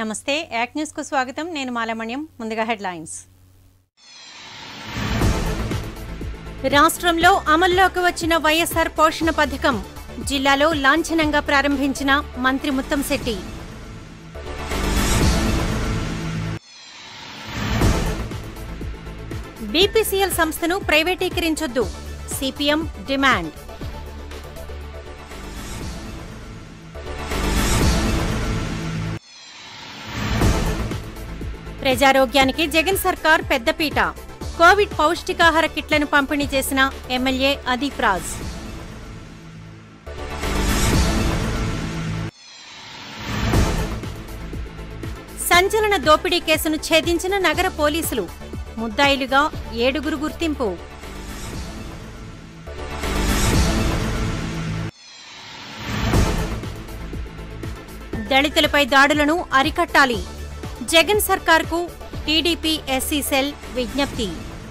నమస్తే యాక్ న్యూస్ కు స్వాగతం నేను మాలమణ్యం ముందుగా హెడ్లైన్స్ రాష్ట్రంలో అమల్లోకి వచ్చిన వైఎస్ఆర్ పోషణ పథకం జిల్లాలో లాంఛనంగా ప్రారంభించిన మంత్రి ముత్తంశెట్టి బీపీసీఎల్ సంస్థను ప్రైవేటీకరించొద్దు సిపిఎం డిమాండ్ ప్రజారోగ్యానికి జగన్ సర్కార్ పెద్దపీట కోవిడ్ పౌష్టికాహార కిట్లను పంపిణీ చేసిన ఎమ్మెల్యే అదీప్ రాజ్ సంచలన దోపిడీ కేసును ఛేదించిన నగర పోలీసులు ముద్దాయిలుగా ఏడుగురు గుర్తింపు దళితులపై దాడులను అరికట్టాలి జగన్ సర్కార్కు టీడీపీ ఎస్సీ సెల్ విజ్ఞప్తి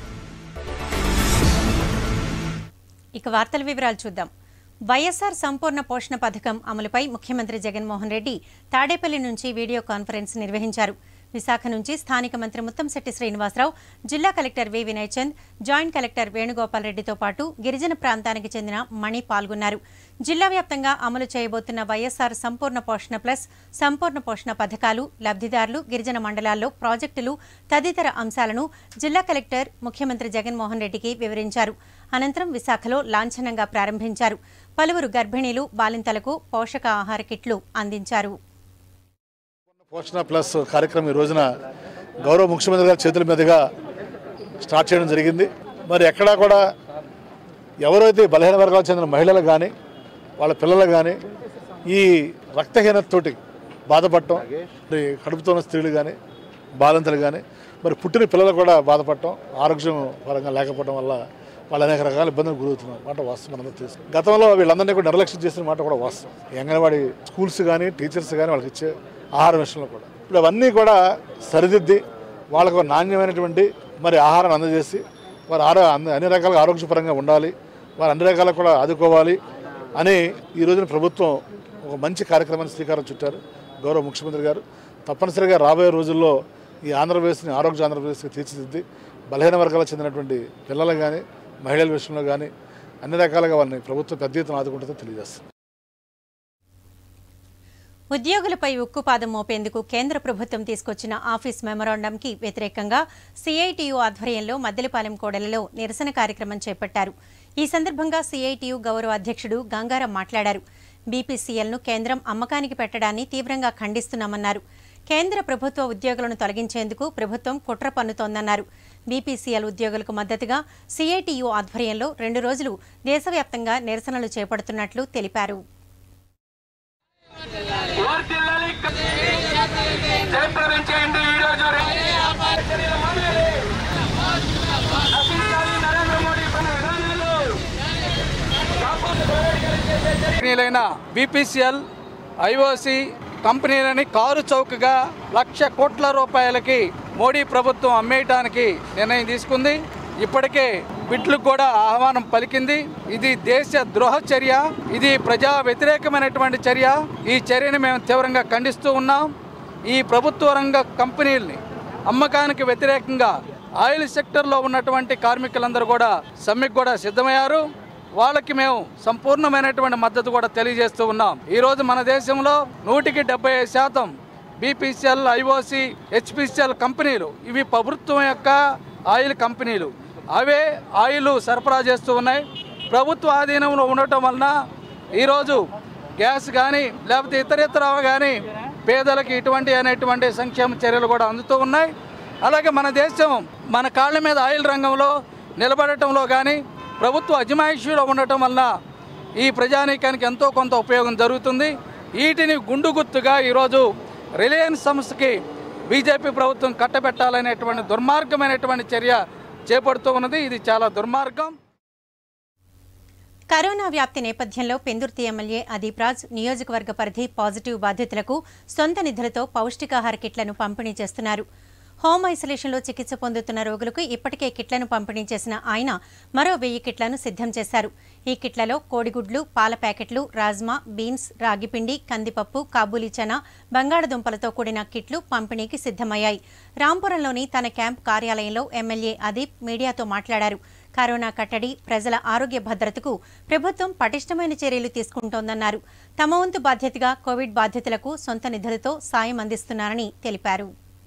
ఇక వార్తల వివరాలు చూద్దాం వైఎస్ఆర్ సంపూర్ణ పోషణ పథకం అమలుపై ముఖ్యమంత్రి జగన్మోహన్ రెడ్డి తాడేపల్లి నుంచి వీడియో కాన్ఫరెన్స్ నిర్వహించారు విశాఖ నుంచి స్థానిక మంత్రి ముత్తంశెట్టి శ్రీనివాసరావు జిల్లా collector V Vinay Chand joint collector Venugopal రెడ్డితో పాటు గిరిజన ప్రాంతానికి చెందిన మణి పాల్గొన్నారు జిల్లా వ్యాప్తంగా అమలు చేయబోతున్న వైఎస్ఆర్ సంపూర్ణ పోషణ ప్లస్ సంపూర్ణ పోషణ పథకాలు లబ్ధిదారులు గిరిజన మండలాల్లో ప్రాజెక్టులు తదితర అంశాలను జిల్లా కలెక్టర్ ముఖ్యమంత్రి జగన్మోహన్ రెడ్డికి వివరించారు అనంతరం విశాఖలో లాంఛనంగా ప్రారంభించారు పలువురు గర్భిణీలు బాలింతలకు పోషకాహార కిట్లు అందించారు పోషణ ప్లస్ కార్యక్రమం ఈ రోజున గౌరవ ముఖ్యమంత్రి గారి చేతుల మీదుగా స్టార్ట్ చేయడం జరిగింది మరి ఎక్కడా కూడా ఎవరైతే బలహీన వర్గాలకు చెందిన మహిళలు కానీ వాళ్ళ పిల్లలు కానీ ఈ రక్తహీనతతోటి బాధపడటం మరి కడుపుతో ఉన్న స్త్రీలు కానీ బాలింతలు కానీ మరి పుట్టిన పిల్లలు కూడా బాధపడటం ఆరోగ్యం పరంగా లేకపోవడం వల్ల వాళ్ళు అనేక రకాల ఇబ్బందులు గురవుతున్నారు మాట వాస్తవం మనందరూ తెలుసు గతంలో వీళ్ళందరినీ కూడా నిర్లక్ష్యం చేసిన మాట కూడా వాస్తవం ఈ అంగన్వాడీ స్కూల్స్ కానీ టీచర్స్ కానీ వాళ్ళకి ఇచ్చే ఆహారం విషయంలో కూడా ఇప్పుడు అవన్నీ కూడా సరిదిద్ది వాళ్ళకు ఒక నాణ్యమైనటువంటి మరి ఆహారం అందజేసి వారు ఆరో అన్ని అన్ని రకాలుగా ఆరోగ్యపరంగా ఉండాలి వారు అన్ని రకాలకు కూడా ఆదుకోవాలి అని ఈ రోజున ప్రభుత్వం ఒక మంచి కార్యక్రమాన్ని శ్రీకారం చుట్టారు గౌరవ ముఖ్యమంత్రి గారు తప్పనిసరిగా రాబోయే రోజుల్లో ఈ ఆంధ్రప్రదేశ్ని ఆరోగ్య ఆంధ్రప్రదేశ్కి తీర్చిదిద్ది బలహీన వర్గాలకు చెందినటువంటి పిల్లలు కానీ మహిళల విషయంలో కానీ అన్ని రకాలుగా వాళ్ళని ప్రభుత్వం పెద్ద ఎత్తున ఆదుకుంటుందో తెలియజేస్తుంది ఉద్యోగులపై ఉక్కుపాదం మోపేందుకు కేంద్ర ప్రభుత్వం తీసుకొచ్చిన ఆఫీస్ మెమరాండంకి వ్యతిరేకంగా సిఐటియు ఆధ్వర్యంలో మద్దెలపాలెం కోడలలో నిరసన కార్యక్రమం చేపట్టారు ఈ సందర్భంగా సిఐటియు గౌరవ అధ్యక్షుడు గంగారం మాట్లాడారు బీపీసీఎల్ను కేంద్రం అమ్మకానికి పెట్టడాన్ని తీవ్రంగా ఖండిస్తున్నామన్నారు కేంద్ర ప్రభుత్వ ఉద్యోగులను తొలగించేందుకు ప్రభుత్వం కుట్ర పన్నుతోందన్నారు బీపీసీఎల్ ఉద్యోగులకు మద్దతుగా సిఐటియు ఆధ్వర్యంలో రెండు రోజులు దేశవ్యాప్తంగా నిరసనలు చేపడుతున్నట్లు తెలిపారు వర్ధిల్లాలి జయప్రదం చేయండి ఈ రోజు నశించాలి నరేంద్ర మోడీ పని విధానాలు కంపెనీలైన బీపీసీఎల్ ఐఓసి కంపెనీలని కారు చౌకగా లక్ష కోట్ల రూపాయలకి మోడీ ప్రభుత్వం అమ్మేయటానికి నిర్ణయం తీసుకుంది ఇప్పటికే బిడ్లకు కూడా ఆహ్వానం పలికింది ఇది దేశ ద్రోహ చర్య ఇది ప్రజా వ్యతిరేకమైనటువంటి చర్య ఈ చర్యని మేము తీవ్రంగా ఖండిస్తూ ఉన్నాం ఈ ప్రభుత్వ రంగ కంపెనీల్ని అమ్మకానికి వ్యతిరేకంగా ఆయిల్ సెక్టర్లో ఉన్నటువంటి కార్మికులందరూ కూడా సమ్మెకు కూడా సిద్ధమయ్యారు వాళ్ళకి మేము సంపూర్ణమైనటువంటి మద్దతు కూడా తెలియజేస్తూ ఉన్నాం ఈరోజు మన దేశంలో నూటికి డెబ్బై శాతం బీపీసీఎల్ ఐఓసి హెచ్పిసిఎల్ కంపెనీలు ఇవి ప్రభుత్వం యొక్క ఆయిల్ కంపెనీలు అవే ఆయిల్ సరఫరా చేస్తూ ఉన్నాయి ప్రభుత్వ ఆధీనంలో ఉండటం వలన ఈరోజు గ్యాస్ కానీ లేకపోతే ఇతరితర కానీ పేదలకు ఇటువంటి అనేటువంటి సంక్షేమ చర్యలు కూడా అందుతూ ఉన్నాయి అలాగే మన దేశం మన కాళ్ళ మీద ఆయిల్ రంగంలో నిలబడటంలో కానీ ప్రభుత్వ అజమాయిషీలో ఉండటం వలన ఈ ప్రజానీకానికి ఎంతో కొంత ఉపయోగం జరుగుతుంది వీటిని గుండు గుర్తుగా ఈరోజు రిలయన్స్ సంస్థకి బీజేపీ ప్రభుత్వం కట్టబెట్టాలనేటువంటి దుర్మార్గమైనటువంటి చర్య చేపడుతూ ఉన్నది ఇది చాలా దుర్మార్గం కరోనా వ్యాప్తి నేపథ్యంలో పెందుర్తి ఎమ్మెల్యే అదీప్ రాజ్ నియోజకవర్గ పరిధి పాజిటివ్ బాధితులకు సొంత నిధులతో పౌష్టికాహార కిట్లను పంపిణీ చేస్తున్నారు హోమ్ ఐసోలేషన్లో చికిత్స పొందుతున్న రోగులకు ఇప్పటికే కిట్లను పంపిణీ చేసిన ఆయన మరో వెయ్యి కిట్లను సిద్ధం చేశారు ఈ కిట్లలో కోడిగుడ్లు పాల ప్యాకెట్లు రాజ్మా బీన్స్ రాగిపిండి కందిపప్పు కాబూలీ చనా బంగాళదుంపలతో కూడిన కిట్లు పంపిణీకి సిద్ధమయ్యాయి రాంపురంలోని తన క్యాంప్ కార్యాలయంలో ఎమ్మెల్యే అదీప్ మీడియాతో మాట్లాడారు కరోనా కట్టడి ప్రజల ఆరోగ్య భద్రతకు ప్రభుత్వం పటిష్టమైన చర్యలు తీసుకుంటోందన్నారు తమ వంతు బాధ్యతగా కోవిడ్ బాధితులకు సొంత నిధులతో సాయం అందిస్తున్నారని తెలిపారు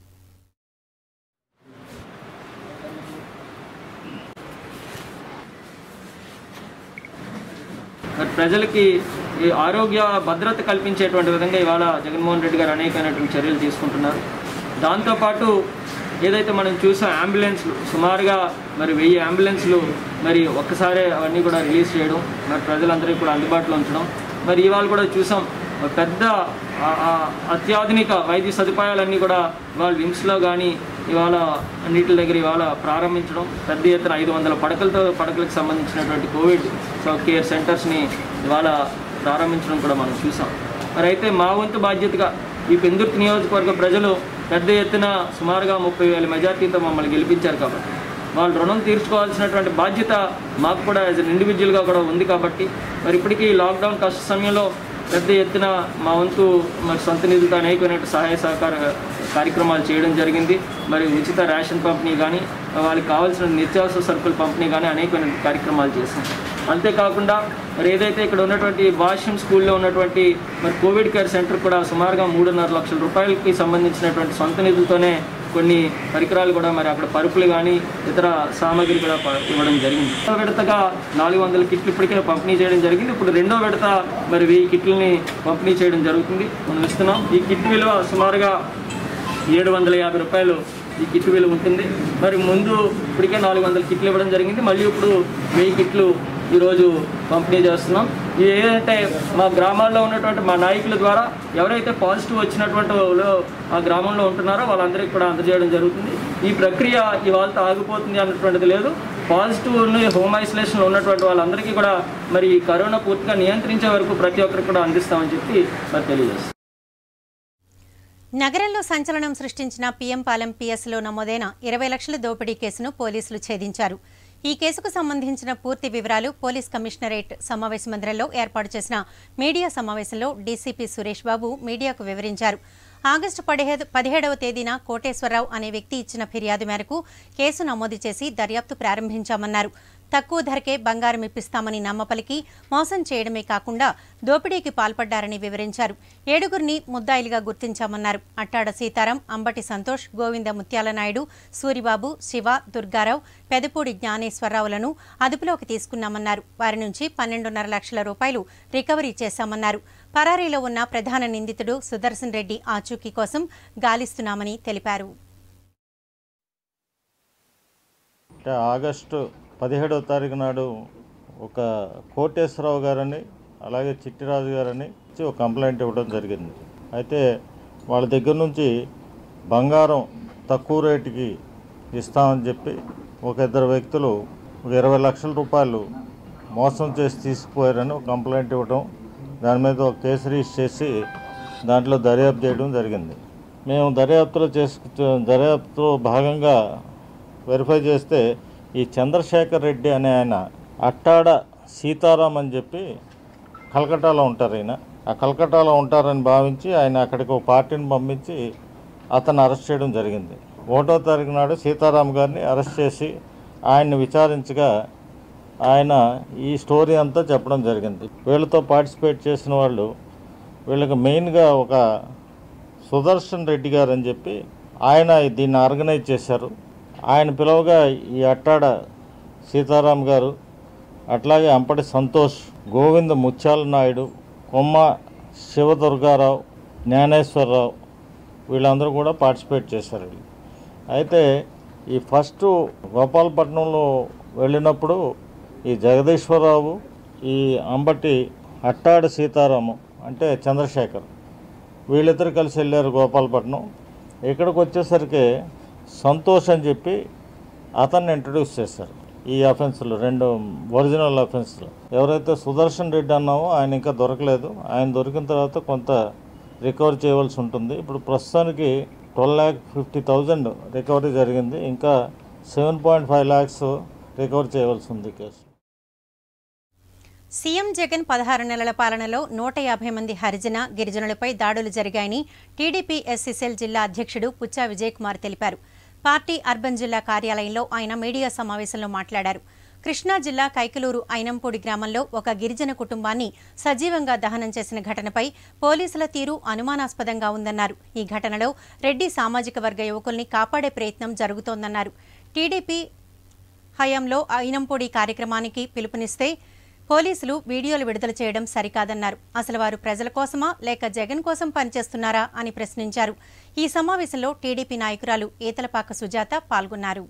మరి ప్రజలకి ఈ ఆరోగ్య భద్రత కల్పించేటువంటి విధంగా ఇవాళ జగన్మోహన్ రెడ్డి గారు అనేకమైనటువంటి చర్యలు తీసుకుంటున్నారు దాంతోపాటు ఏదైతే మనం చూసాం అంబులెన్స్లు సుమారుగా మరి వెయ్యి అంబులెన్స్లు మరి ఒక్కసారే అవన్నీ కూడా రిలీజ్ చేయడం మరి ప్రజలందరికీ కూడా అందుబాటులో ఉంచడం మరి ఇవాళ కూడా చూసాం ఒక పెద్ద ఆ, ఆ, అత్యాధునిక వైద్య సదుపాయాలన్నీ కూడా ఇవాళ విమ్స్లో కానీ ఇవాళ అన్నిటి దగ్గర ఇవాళ ప్రారంభించడం పెద్ద ఎత్తున ఐదు వందల పడకలతో పడకలకు సంబంధించినటువంటి కోవిడ్ కేర్ సెంటర్స్ని ఇవాళ ప్రారంభించడం కూడా మనం చూసాం మరి అయితే మా వంతు బాధ్యతగా ఈ పెందుర్తి నియోజకవర్గ ప్రజలు పెద్ద ఎత్తున సుమారుగా ముప్పై వేల మెజార్టీతో మమ్మల్ని గెలిపించారు కాబట్టి వాళ్ళు రుణం తీర్చుకోవాల్సినటువంటి బాధ్యత మాకు కూడా యాజ్ అన్ ఇండివిజువల్గా కూడా ఉంది కాబట్టి మరి ఇప్పటికీ లాక్డౌన్ కష్ట సమయంలో పెద్ద ఎత్తున మా వంతు మరి సొంత నిధులతో అనేకమైన సహాయ సహకార కార్యక్రమాలు చేయడం జరిగింది మరి ఉచిత రేషన్ పంపిణీ కానీ వాళ్ళకి కావాల్సిన నిత్యావసర సరుకుల పంపిణీ కానీ అనేకమైన కార్యక్రమాలు చేశాం అంతేకాకుండా మరి ఏదైతే ఇక్కడ ఉన్నటువంటి వాష్రూమ్ స్కూల్లో ఉన్నటువంటి మరి కోవిడ్ కేర్ సెంటర్ కూడా సుమారుగా మూడున్నర లక్షల రూపాయలకి సంబంధించినటువంటి సొంత నిధులతోనే కొన్ని పరికరాలు కూడా మరి అక్కడ పరుపులు కానీ ఇతర సామాగ్రి కూడా ప- ఇవ్వడం జరిగింది రెండో విడతగా నాలుగు వందల కిట్లు ఇప్పటికే పంపిణీ చేయడం జరిగింది ఇప్పుడు రెండో విడత మరి వెయ్యి కిట్లని పంపిణీ చేయడం జరుగుతుంది మనం ఇస్తున్నాం ఈ కిట్ విలువ సుమారుగా ఏడు వందల యాభై రూపాయలు ఈ కిట్ విలువ ఉంటుంది మరి ముందు ఇప్పటికే నాలుగు వందల కిట్లు ఇవ్వడం జరిగింది మళ్ళీ ఇప్పుడు వెయ్యి కిట్లు ఈరోజు పంపిణీ చేస్తున్నాం ఇది ఏంటంటే మా గ్రామాల్లో ఉన్నటువంటి మా నాయకుల ద్వారా ఎవరైతే పాజిటివ్ వచ్చినటువంటి వాళ్ళు ఆ గ్రామంలో ఉంటున్నారో వాళ్ళందరికీ కూడా అందజేయడం జరుగుతుంది ఈ ప్రక్రియ ఇవాళతో ఆగిపోతుంది అన్నటువంటిది లేదు పాజిటివ్ ఉన్న హోమ్ ఐసోలేషన్లో ఉన్నటువంటి వాళ్ళందరికీ కూడా మరి ఈ కరోనా పూర్తిగా నియంత్రించే వరకు ప్రతి ఒక్కరికి కూడా అందిస్తామని చెప్పి మరి తెలియజేస్తాం నగరంలో సంచలనం సృష్టించిన పీఎం పాలెం పిఎస్లో నమోదైన ఇరవై లక్షల దోపిడీ కేసును పోలీసులు ఛేదించారు ఈ కేసుకు సంబంధించిన పూర్తి వివరాలు పోలీస్ కమిషనరేట్ సమావేశ మందిరంలో ఏర్పాటు చేసిన మీడియా సమావేశంలో డీసీపీ సురేష్ బాబు మీడియాకు వివరించారు ఆగస్టు పదిహేడు పదిహేడవ తేదీన కోటేశ్వరరావు అనే వ్యక్తి ఇచ్చిన ఫిర్యాదు మేరకు కేసు నమోదు చేసి దర్యాప్తు ప్రారంభించామన్నారు తక్కువ ధరకే బంగారం ఇప్పిస్తామని నమ్మపలికి మోసం చేయడమే కాకుండా దోపిడీకి పాల్పడ్డారని వివరించారు ఏడుగురిని ముద్దాయిలుగా గుర్తించామన్నారు అట్టాడ సీతారాం అంబటి సంతోష్ గోవింద ముత్యాల నాయుడు సూరిబాబు శివ దుర్గారావు పెదపూడి జ్ఞానేశ్వరరావులను అదుపులోకి తీసుకున్నామన్నారు వారి నుంచి పన్నెండున్నర లక్షల రూపాయలు రికవరీ చేశామన్నారు పరారీలో ఉన్న ప్రధాన నిందితుడు సుదర్శన్ రెడ్డి ఆచూకీ కోసం గాలిస్తున్నామని తెలిపారు అంటే ఆగస్టు పదిహేడవ తారీఖు నాడు ఒక కోటేశ్వరరావు గారని అలాగే చిట్టిరాజు గారని ఇచ్చి ఒక కంప్లైంట్ ఇవ్వడం జరిగింది అయితే వాళ్ళ దగ్గర నుంచి బంగారం తక్కువ రేటుకి ఇస్తామని చెప్పి ఒక ఇద్దరు వ్యక్తులు ఒక ఇరవై లక్షల రూపాయలు మోసం చేసి తీసుకుపోయారని ఒక కంప్లైంట్ ఇవ్వడం దాని మీద ఒక కేసు రిజిస్టర్ చేసి దాంట్లో దర్యాప్తు చేయడం జరిగింది మేము దర్యాప్తులో చేసుకు దర్యాప్తులో భాగంగా వెరిఫై చేస్తే ఈ చంద్రశేఖర్ రెడ్డి అనే ఆయన అట్టాడ సీతారాం అని చెప్పి కలకటాలో ఉంటారు ఆయన ఆ కలకటాలో ఉంటారని భావించి ఆయన అక్కడికి ఒక పార్టీని పంపించి అతను అరెస్ట్ చేయడం జరిగింది ఒకటో తారీఖు నాడు సీతారాం గారిని అరెస్ట్ చేసి ఆయన్ని విచారించగా ఆయన ఈ స్టోరీ అంతా చెప్పడం జరిగింది వీళ్ళతో పార్టిసిపేట్ చేసిన వాళ్ళు వీళ్ళకి మెయిన్గా ఒక సుదర్శన్ రెడ్డి గారు అని చెప్పి ఆయన దీన్ని ఆర్గనైజ్ చేశారు ఆయన పిలవగా ఈ అట్టాడ సీతారాం గారు అట్లాగే అంపటి సంతోష్ గోవింద ముత్యాల నాయుడు కొమ్మ శివదుర్గారావు జ్ఞానేశ్వరరావు వీళ్ళందరూ కూడా పార్టిసిపేట్ చేశారు వీళ్ళు. అయితే ఈ ఫస్ట్ గోపాలపట్నంలో వెళ్ళినప్పుడు ఈ జగదీశ్వరరావు ఈ అంబటి అట్టాడ సీతారాము అంటే చంద్రశేఖర్ వీళ్ళిద్దరు కలిసి వెళ్ళారు గోపాలపట్నం ఇక్కడికి వచ్చేసరికి సంతోష్ అని చెప్పి అతన్ని ఇంట్రడ్యూస్ చేశారు ఈ అఫెన్స్లు రెండు ఒరిజినల్ అఫెన్స్లు ఎవరైతే సుదర్శన్ రెడ్డి అన్నామో ఆయన ఇంకా దొరకలేదు ఆయన దొరికిన తర్వాత కొంత రికవర్ చేయవలసి ఉంటుంది ఇప్పుడు ప్రస్తుతానికి twelve lakh fifty thousand recovery జరిగింది ఇంకా seven point five lakhs recover చేయవలసి ఉంది కేసు సీఎం జగన్ పదహారు నెలల పాలనలో నూట యాభై మంది హరిజన గిరిజనులపై దాడులు జరిగాయని టీడీపీ ఎస్సీసెల్ జిల్లా అధ్యక్షుడు పుచ్చా విజయ్ కుమార్ తెలిపారు పార్టీ అర్బన్ జిల్లా కార్యాలయంలో ఆయన మీడియా సమావేశంలో మాట్లాడారు కృష్ణా జిల్లా కైకలూరు ఐనంపూడి గ్రామంలో ఒక గిరిజన కుటుంబాన్ని సజీవంగా దహనం చేసిన ఘటనపై పోలీసుల తీరు అనుమానాస్పదంగా ఉందన్నారు ఈ ఘటనలో రెడ్డి సామాజిక వర్గ యువకుల్ని కాపాడే ప్రయత్నం జరుగుతోందన్నారు టీడీపీ హయాంలో ఐనంపూడి కార్యక్రమానికి పిలుపునిస్తే పోలీసులు వీడియోలు విడుదల చేయడం సరికాదన్నారు అసలు వారు ప్రజల కోసమా లేక జగన్ కోసం పనిచేస్తున్నారా అని ప్రశ్నించారు ఈ సమావేశంలో టీడీపీ నాయకురాలు ఈతలపాక సుజాత పాల్గొన్నారు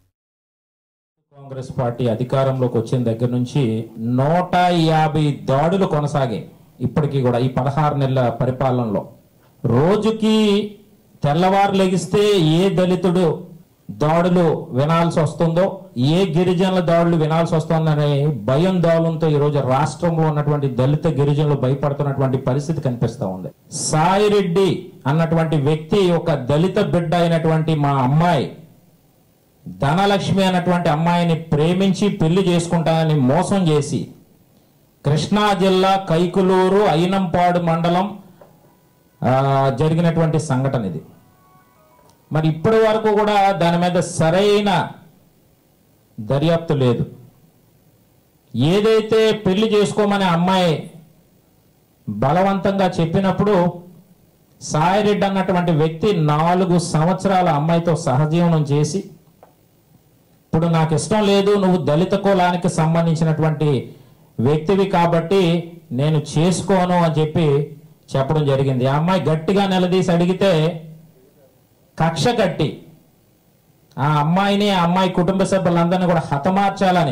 కాంగ్రెస్ పార్టీ అధికారంలోకి వచ్చిన దగ్గర నుంచి నూట యాభై దాడులు కొనసాగాయి ఇప్పటికీ కూడా ఈ పదహారు నెలల పరిపాలనలో రోజుకి తెల్లవారు లెగిస్తే ఏ దళితుడు దాడులు వినాల్సి వస్తుందో ఏ గిరిజనుల దాడులు వినాల్సి వస్తుందనే భయం దాడులతో ఈరోజు రాష్ట్రంలో ఉన్నటువంటి దళిత గిరిజనులు భయపడుతున్నటువంటి పరిస్థితి కనిపిస్తా ఉంది సాయిరెడ్డి అన్నటువంటి వ్యక్తి ఒక దళిత బిడ్డ అయినటువంటి మా అమ్మాయి ధనలక్ష్మి అన్నటువంటి అమ్మాయిని ప్రేమించి పెళ్లి చేసుకుంటానని మోసం చేసి కృష్ణా జిల్లా కైకులూరు అయినంపాడు మండలం ఆ, జరిగినటువంటి సంఘటన ఇది మరి ఇప్పటి వరకు కూడా దాని మీద సరైన దర్యాప్తు లేదు ఏదైతే పెళ్లి చేసుకోమని అమ్మాయి బలవంతంగా చెప్పినప్పుడు సాయిరెడ్డి అన్నటువంటి వ్యక్తి నాలుగు సంవత్సరాల అమ్మాయితో సహజీవనం చేసి ఇప్పుడు నాకు ఇష్టం లేదు నువ్వు దళిత కులానికి సంబంధించినటువంటి వ్యక్తివి కాబట్టి నేను చేసుకోను అని చెప్పి చెప్పడం జరిగింది ఆ అమ్మాయి గట్టిగా నిలదీసి అడిగితే కక్ష కట్టి ఆ అమ్మాయిని ఆ అమ్మాయి కుటుంబ సభ్యులందరినీ కూడా హతమార్చాలని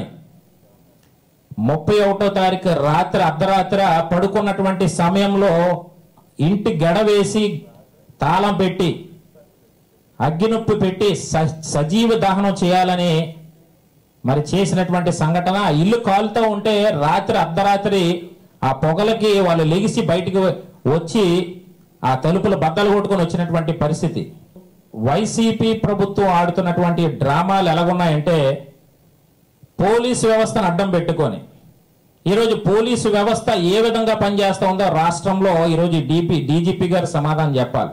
ముప్పై ఒకటో తారీఖు రాత్రి అర్ధరాత్రి పడుకున్నటువంటి సమయంలో ఇంటి గడ వేసి తాళం పెట్టి అగ్గినొప్పి పెట్టి స- సజీవ దహనం చేయాలని మరి చేసినటువంటి సంఘటన ఆ ఇల్లు కాలుతూ ఉంటే రాత్రి అర్ధరాత్రి ఆ పొగలకి వాళ్ళు లెగిసి బయటికి వచ్చి ఆ తలుపులు బద్దలు కొట్టుకొని వచ్చినటువంటి పరిస్థితి వైసీపీ ప్రభుత్వం ఆడుతున్నటువంటి డ్రామాలు ఎలాగున్నాయంటే పోలీసు వ్యవస్థను అడ్డం పెట్టుకొని ఈరోజు పోలీసు వ్యవస్థ ఏ విధంగా పనిచేస్తా ఉందో రాష్ట్రంలో ఈరోజు డిపి డీజీపీ గారు సమాధానం చెప్పాలి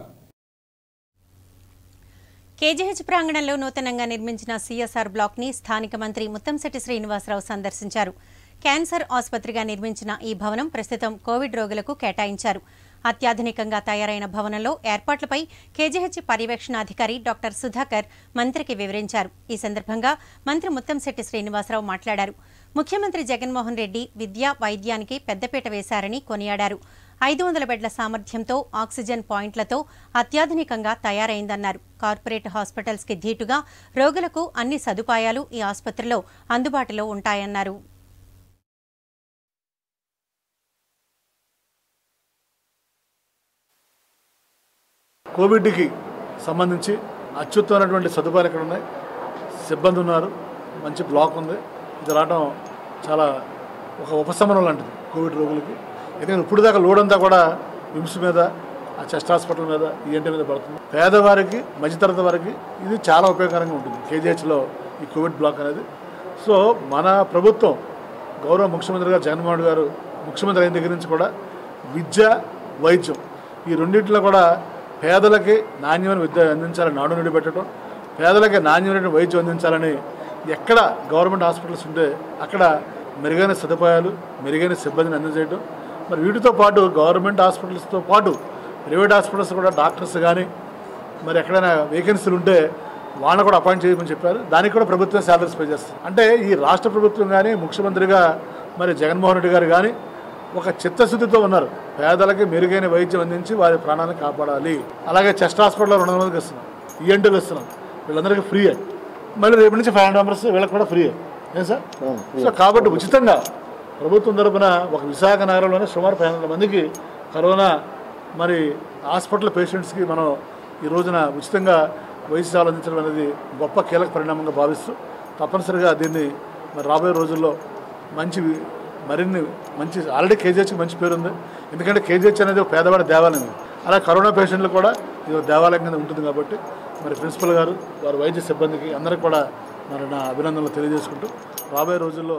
కేజీహెచ్ ప్రాంగణంలో నూతనంగా నిర్మించిన సీఎస్ఆర్ బ్లాక్ ని స్థానిక మంత్రి ముత్తంశెట్టి శ్రీనివాసరావు సందర్శించారు క్యాన్సర్ ఆసుపత్రిగా నిర్మించిన ఈ భవనం ప్రస్తుతం కోవిడ్ రోగులకు కేటాయించారు అత్యాధునికంగా తయారైన భవనంలో ఏర్పాట్లపై కేజీహెచ్ పర్యవేక్షణాధికారి డాక్టర్ సుధాకర్ మంత్రికి వివరించారు ఈ సందర్భంగా మంత్రి ముత్తంశెట్టి శ్రీనివాసరావు మాట్లాడారు ముఖ్యమంత్రి జగన్మోహన్ రెడ్డి విద్య వైద్యానికి పెద్దపీట వేశారని కొనియాడారు ఐదు వందల బెడ్ల సామర్థ్యంతో ఆక్సిజన్ పాయింట్లతో అత్యాధునికంగా తయారైందన్నారు కార్పొరేట్ హాస్పిటల్స్ కి ధీటుగా రోగులకు అన్ని సదుపాయాలు ఈ ఆసుపత్రిలో అందుబాటులో ఉంటాయన్నారు కోవిడ్కి సంబంధించి అత్యుత్తమైనటువంటి సదుపాయాలు ఇక్కడ ఉన్నాయి సిబ్బంది ఉన్నారు మంచి బ్లాక్ ఉంది ఇది రావడం చాలా ఒక ఉపశమనం లాంటిది కోవిడ్ రోగులకి ఎందుకంటే ఇప్పుడు దాకా లోడ్ అంతా కూడా విమ్స్ మీద ఆ చెస్ట్ హాస్పిటల్ మీద ఈఎన్టీ మీద పడుతుంది పేదవారికి మధ్యతరగతి వారికి ఇది చాలా ఉపయోగకరంగా ఉంటుంది కేజీహెచ్లో ఈ కోవిడ్ బ్లాక్ అనేది సో మన ప్రభుత్వం గౌరవ ముఖ్యమంత్రి గారు జగన్మోహన్ రెడ్డి గారు ముఖ్యమంత్రి అయిన దగ్గర నుంచి కూడా విద్య వైద్యం ఈ రెండింటిలో కూడా పేదలకి నాణ్యమైన విద్య అందించాలని నాడు నుండి పెట్టడం పేదలకి నాణ్యమైన వైద్యం అందించాలని ఎక్కడ గవర్నమెంట్ హాస్పిటల్స్ ఉంటే అక్కడ మెరుగైన సదుపాయాలు మెరుగైన సిబ్బందిని అందజేయడం మరి వీటితో పాటు గవర్నమెంట్ హాస్పిటల్స్తో పాటు ప్రైవేట్ హాస్పిటల్స్ కూడా డాక్టర్స్ కానీ మరి ఎక్కడైనా వేకెన్సీలు ఉంటే వాళ్ళని కూడా అపాయింట్ చేయమని చెప్పారు దానికి కూడా ప్రభుత్వం శాలరీస్ పే చేస్తుంది అంటే ఈ రాష్ట్ర ప్రభుత్వం కానీ ముఖ్యమంత్రిగా మరి జగన్మోహన్ రెడ్డి గారు కానీ ఒక చిత్తశుద్ధితో ఉన్నారు పేదలకి మెరుగైన వైద్యం అందించి వారి ప్రాణాలను కాపాడాలి అలాగే చెస్ట్ హాస్పిటల్లో రెండు వందల మందికి ఇస్తున్నాం ఈఎన్టీలు ఇస్తున్నాం వీళ్ళందరికీ ఫ్రీయే మళ్ళీ రేపు నుంచి ఫైవ్ హండ్రెడ్ మెంబర్స్ వీళ్ళకి కూడా ఫ్రీయే ఏం సార్ సో కాబట్టి ఉచితంగా ప్రభుత్వం తరపున ఒక విశాఖ నగరంలోనే సుమారు ఫైవ్ హండ్రెడ్ మందికి కరోనా మరి హాస్పిటల్ పేషెంట్స్కి మనం ఈ రోజున ఉచితంగా వైద్య సేవలు అందించడం అనేది గొప్ప కీలక పరిణామంగా భావిస్తూ తప్పనిసరిగా దీన్ని మరి రాబోయే రోజుల్లో మంచి మరిన్ని మంచి ఆల్రెడీ కేజీహెచ్కి మంచి పేరు ఉంది ఎందుకంటే కేజీహెచ్ అనేది ఒక పేదవాడి దేవాలయం అలా కరోనా పేషెంట్లు కూడా ఇది ఒక దేవాలయం కింద ఉంటుంది కాబట్టి మరి ప్రిన్సిపల్ గారు వారి వైద్య సిబ్బందికి అందరికీ కూడా మరి నా అభినందనలు తెలియజేసుకుంటూ రాబోయే రోజుల్లో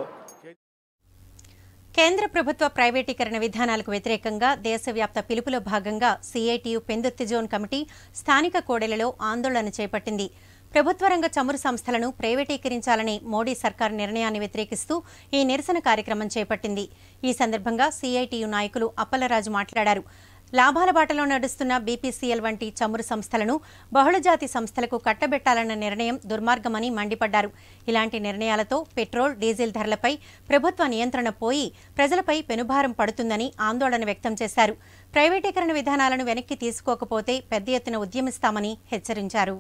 కేంద్ర ప్రభుత్వ ప్రైవేటీకరణ విధానాలకు వ్యతిరేకంగా దేశవ్యాప్త పిలుపులో భాగంగా సీఐటియు పెందుర్తి జోన్ కమిటీ స్థానిక కోడెలలో ఆందోళన చేపట్టింది ప్రభుత్వ రంగ చమురు సంస్థలను ప్రైవేటీకరించాలనే మోడీ సర్కార్ నిర్ణయాన్ని వ్యతిరేకిస్తూ ఈ నిరసన కార్యక్రమం చేపట్టింది ఈ సందర్భంగా సీఐటియు నాయకులు అప్పలరాజు మాట్లాడారు లాభాల బాటలో నడుస్తున్న బీపీసీఎల్ వంటి చమురు సంస్థలను బహుళజాతి సంస్థలకు కట్టబెట్టాలన్న నిర్ణయం దుర్మార్గమని మండిపడ్డారు ఇలాంటి నిర్ణయాలతో పెట్రోల్ డీజిల్ ధరలపై ప్రభుత్వ నియంత్రణ పోయి ప్రజలపై పెనుభారం పడుతుందని ఆందోళన వ్యక్తం చేశారు ప్రైవేటీకరణ విధానాలను వెనక్కి తీసుకోకపోతే పెద్ద ఎత్తున ఉద్యమిస్తామని హెచ్చరించారు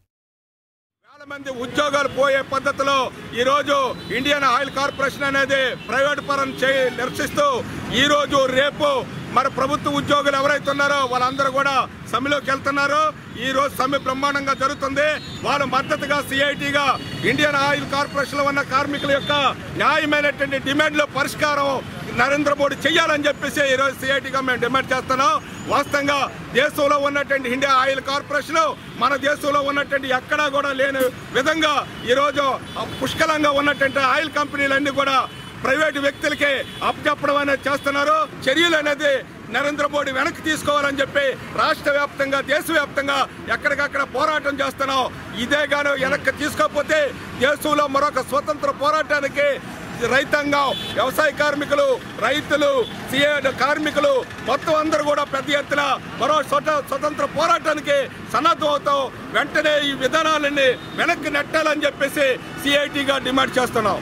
వేల మంది ఉద్యోగాలు పోయే పద్ధతిలో ఈ రోజు ఇండియన్ ఆయిల్ కార్పొరేషన్ అనేది ప్రైవేట్ పరం చేయి నిరసిస్తూ ఈ రోజు రేపు మరి ప్రభుత్వ ఉద్యోగులు ఎవరైతే ఉన్నారో వాళ్ళందరూ కూడా సమ్మెలోకి వెళ్తున్నారు ఈ రోజు సమ్మె బ్రహ్మాండంగా జరుగుతుంది వాళ్ళ మద్దతుగా సిఐటిగా ఇండియన్ ఆయిల్ కార్పొరేషన్ లో ఉన్న కార్మికుల యొక్క న్యాయమైనటువంటి డిమాండ్ల పరిష్కారం నరేంద్ర మోడీ చేయాలని చెప్పేసి ఈ రోజు సిఐటిగా మేము డిమాండ్ చేస్తున్నాం వాస్తవంగా దేశంలో ఉన్నటువంటి ఇండియా ఆయిల్ కార్పొరేషన్ మన దేశంలో ఉన్నటువంటి ఎక్కడా కూడా లేని విధంగా ఈ రోజు పుష్కలంగా ఉన్నటువంటి ఆయిల్ కంపెనీలన్నీ కూడా ప్రైవేటు వ్యక్తులకి అప్పచెప్పడం అనేది చేస్తున్నారు చర్యలు అనేది నరేంద్ర మోడీ వెనక్కి తీసుకోవాలని చెప్పి రాష్ట్ర వ్యాప్తంగా దేశవ్యాప్తంగా ఎక్కడికక్కడ పోరాటం చేస్తున్నాం ఇదే గాను వెనక్కి తీసుకోకపోతే దేశంలో మరొక స్వతంత్ర పోరాటానికి రైతాంగం వ్యవసాయ కార్మికులు రైతులు సిఏ కార్మికులు మొత్తం అందరూ కూడా పెద్ద ఎత్తున మరో స్వత స్వతంత్ర పోరాటానికి సన్నద్ధం అవుతాం వెంటనే ఈ విధానాలన్నీ వెనక్కి నెట్టాలని చెప్పేసి సిఐటిగా డిమాండ్ చేస్తున్నాం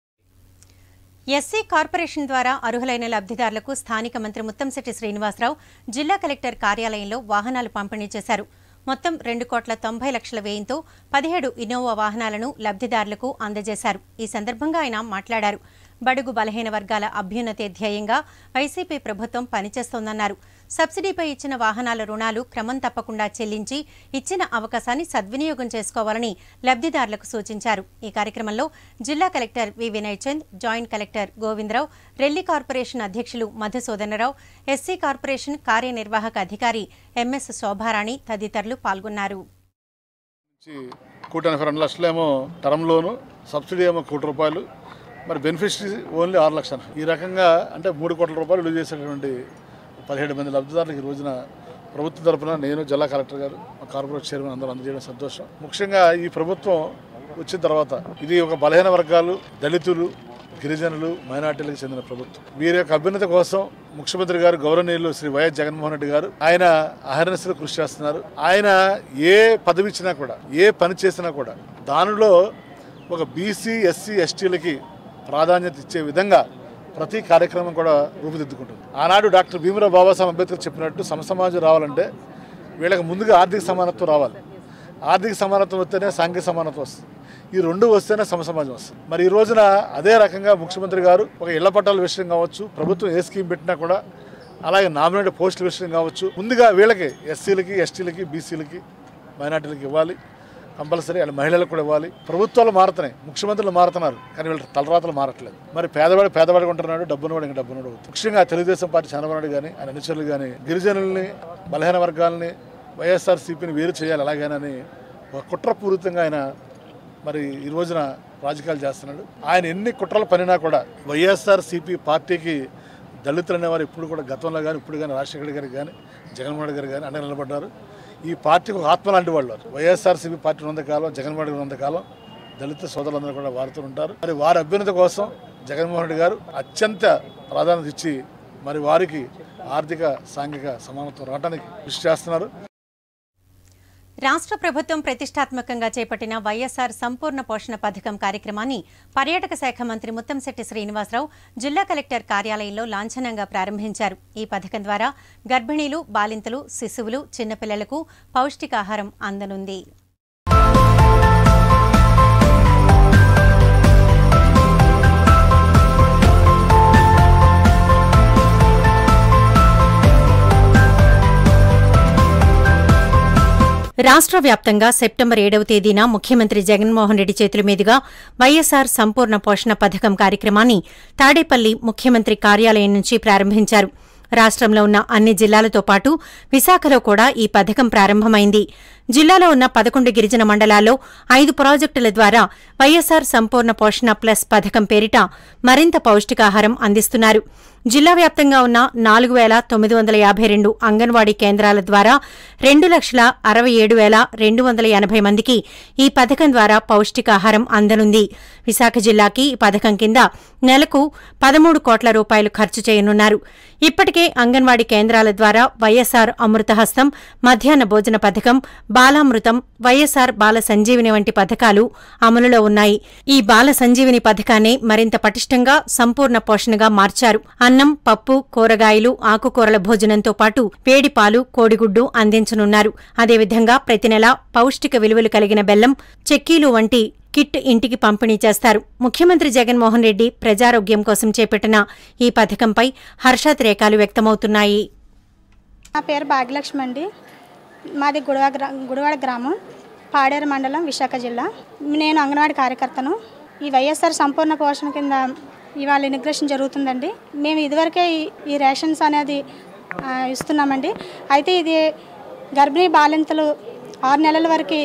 ఎస్సీ కార్పొరేషన్ ద్వారా అర్హులైన లబ్ధిదారులకు స్థానిక మంత్రి ముత్తంశెట్టి శ్రీనివాసరావు జిల్లా కలెక్టర్ కార్యాలయంలో వాహనాలు పంపిణీ చేశారు మొత్తం రెండు కోట్ల తొంభై లక్షల వ్యయంతో పదిహేడు ఇన్నోవా వాహనాలను లబ్ధిదారులకు అందజేశారు ఈ సందర్భంగా ఆయన మాట్లాడారు బడుగు బలహీన వర్గాల అభ్యున్నతే ధ్యేయంగా వైసీపీ ప్రభుత్వం పనిచేస్తోందన్నారు సబ్సిడీపై ఇచ్చిన వాహనాల రుణాలు క్రమం తప్పకుండా చెల్లించి ఇచ్చిన అవకాశాన్ని సద్వినియోగం చేసుకోవాలని లబ్ధిదారులకు సూచించారు ఈ కార్యక్రమంలో జిల్లా collector V Vinay Chand joint collector Govindarao Relli corporation అధ్యక్షులు మధుసూదనరావు ఎస్సీ కార్పొరేషన్ కార్యనిర్వాహక అధికారి ఎంఎస్ శోభారాణి తదితరులు పాల్గొన్నారు నుంచి కోటి ఎనభై రెండు లక్షలేమో టర్మ్ లోను సబ్సిడీ ఏమో కోటి రూపాయలు మరి బెనిఫిషరీ ఓన్లీ ఆరు లక్షలు ఈ రకంగా అంటే మూడు కోట్ల రూపాయలు విలువ చేసేటువంటి పదిహేడు మంది లబ్ధిదారులకు ఈ రోజున ప్రభుత్వం తరపున నేను జిల్లా కలెక్టర్ గారు మా కార్పొరేట్ చైర్మన్ అందరూ అందజేయడం సంతోషం ముఖ్యంగా ఈ ప్రభుత్వం వచ్చిన తర్వాత ఇది ఒక బలహీన వర్గాలు దళితులు గిరిజనులు మైనార్టీలకు చెందిన ప్రభుత్వం వీరి యొక్క అభ్యున్నతి కోసం ముఖ్యమంత్రి గారు గౌరవనీయులు శ్రీ వైఎస్ జగన్మోహన్ రెడ్డి గారు ఆయన అహర్నిశలు కృషి చేస్తున్నారు ఆయన ఏ పదవి ఇచ్చినా కూడా ఏ పని చేసినా కూడా దానిలో ఒక బీసీ ఎస్సీ ఎస్టీలకి ప్రాధాన్యత ఇచ్చే విధంగా ప్రతి కార్యక్రమం కూడా రూపుదిద్దుకుంటుంది ఆనాడు డాక్టర్ భీమరావు బాబాసాహెబ్ అంబేద్కర్ చెప్పినట్టు సమసమాజం రావాలంటే వీళ్ళకి ముందుగా ఆర్థిక సమానత్వం రావాలి ఆర్థిక సమానత్వం వస్తేనే సాంఘిక సమానత్వం వస్తుంది ఈ రెండు వస్తేనే సమసమాజం వస్తుంది మరి ఈ రోజున అదే రకంగా ముఖ్యమంత్రి గారు ఒక ఇళ్ల పట్టాల విషయం కావచ్చు ప్రభుత్వం ఏ స్కీమ్ పెట్టినా కూడా అలాగే నామినేటెడ్ పోస్టుల విషయం కావచ్చు ముందుగా వీళ్ళకి ఎస్సీలకి ఎస్టీలకి బీసీలకి మైనార్టీలకి ఇవ్వాలి కంపల్సరీ వాళ్ళ మహిళలకు కూడా ఇవ్వాలి ప్రభుత్వాలు మారుతున్నాయి ముఖ్యమంత్రులు మారుతున్నారు కానీ వీళ్ళ తలరాతలు మారట్లేదు మరి పేదవాడు పేదవాడిగా ఉంటున్నాడు డబ్బునవాడు ఇంకా డబ్బునవాడు అవుతుంది ముఖ్యంగా తెలుగుదేశం పార్టీ చంద్రబాబు నాయుడు కానీ ఆయన అనుచరులు కానీ గిరిజనుల్ని బలహీన వర్గాలని వైఎస్ఆర్సీపీని వేరు చేయాలి అలాగేనని ఒక కుట్రపూరితంగా ఆయన మరి ఈ రోజున రాజకీయాలు చేస్తున్నాడు ఆయన ఎన్ని కుట్రలు పనినా కూడా వైఎస్ఆర్సీపీ పార్టీకి దళితులు అనేవారు ఇప్పుడు కూడా గతంలో కానీ ఇప్పుడు కానీ రాజశేఖర్ గారికి కానీ జగన్మోహన్ రెడ్డి గారు కానీ అండగా నిలబడ్డారు ఈ పార్టీకి ఒక ఆత్మ లాంటి వాళ్ళు వారు. వైఎస్ఆర్సీపీ పార్టీ ఉన్నంతకాలం జగన్మోహన్ రెడ్డి ఉన్నంతకాలం దళిత సోదరులందరూ కూడా వారుతూ ఉంటారు మరి వారి అభ్యున్నతి కోసం జగన్మోహన్ రెడ్డి గారు అత్యంత ప్రాధాన్యత ఇచ్చి మరి వారికి ఆర్థిక సాంఘిక సమానత్వం రావడానికి కృషి చేస్తున్నారు రాష్ట్ర ప్రభుత్వం ప్రతిష్టాత్మకంగా చేపట్టిన వైఎస్ఆర్ సంపూర్ణ పోషణ పథకం కార్యక్రమాన్ని పర్యాటక శాఖ మంత్రి ముత్తంశెట్టి శ్రీనివాసరావు జిల్లా కలెక్టర్ కార్యాలయంలో లాంఛనంగా ప్రారంభించారు ఈ పథకం ద్వారా గర్భిణీలు బాలింతలు శిశువులు చిన్నపిల్లలకు పౌష్టికాహారం అందనుంది రాష్ట్ర వ్యాప్తంగా సెప్టెంబర్ ఏడవ తేదీన ముఖ్యమంత్రి జగన్మోహన్ రెడ్డి చేతుల మీదుగా వైఎస్ఆర్ సంపూర్ణ పోషణ పథకం కార్యక్రమాన్ని తాడేపల్లి ముఖ్యమంత్రి కార్యాలయం నుంచి ప్రారంభించారు రాష్ట్రంలో ఉన్న అన్ని జిల్లాలతో పాటు విశాఖలో కూడా ఈ పథకం ప్రారంభమైంది జిల్లాలో ఉన్న పదకొండు గిరిజన మండలాల్లో ఐదు ప్రాజెక్టుల ద్వారా వైఎస్సార్ సంపూర్ణ పోషణ ప్లస్ పథకం పేరిట మరింత పౌష్టికాహారం అందిస్తున్నారు జిల్లా వ్యాప్తంగా ఉన్న నాలుగు వేల తొమ్మిది వందల యాభై రెండు అంగన్వాడీ కేంద్రాల ద్వారా రెండు లక్షల అరవై ఏడు వేల రెండు వందల ఎనభై మందికి ఈ పథకం ద్వారా పౌష్టికాహారం అందనుంది విశాఖ జిల్లాకి ఈ పథకం కింద నెలకు పదమూడు కోట్ల రూపాయలు ఖర్చు చేయనున్నారు ఇప్పటికే అంగన్వాడీ కేంద్రాల ద్వారా వైఎస్సార్ అమృతహస్తం మధ్యాహ్న భోజన పథకం బాలామృతం వైఎస్సార్ బాల సంజీవిని వంటి పథకాలు అమలులో ఉన్నాయి ఈ బాల సంజీవిని పథకాన్ని మరింత పటిష్టంగా సంపూర్ణ పోషణగా మార్చారు అన్నం పప్పు కూరగాయలు ఆకుకూరల భోజనంతో పాటు వేడి పాలు కోడిగుడ్డు అందించనున్నారు అదేవిధంగా ప్రతి నెల పౌష్టిక విలువలు కలిగిన బెల్లం చెక్కీలు వంటి కిట్ ఇంటికి పంపిణీ చేస్తారు ముఖ్యమంత్రి జగన్మోహన్ రెడ్డి ప్రజారోగ్యం కోసం చేపట్టిన ఈ పథకంపై హర్షాతిరేకాలు వ్యక్తమవుతున్నాయి నా పేరు భాగ్యలక్ష్మి అండి మాది గుడివా గ్రా గుడివాడ గ్రామం పాడేరు మండలం విశాఖ జిల్లా నేను అంగన్వాడీ కార్యకర్తను ఈ వైఎస్ఆర్ సంపూర్ణ పోషణ కింద ఇవాళ ఇనిగ్రేషన్ జరుగుతుందండి మేము ఇదివరకే ఈ- ఈ రేషన్స్ అనేది ఆ, ఇస్తున్నామండి అయితే ఇది గర్భిణీ బాలింతలు ఆరు నెలల వరకు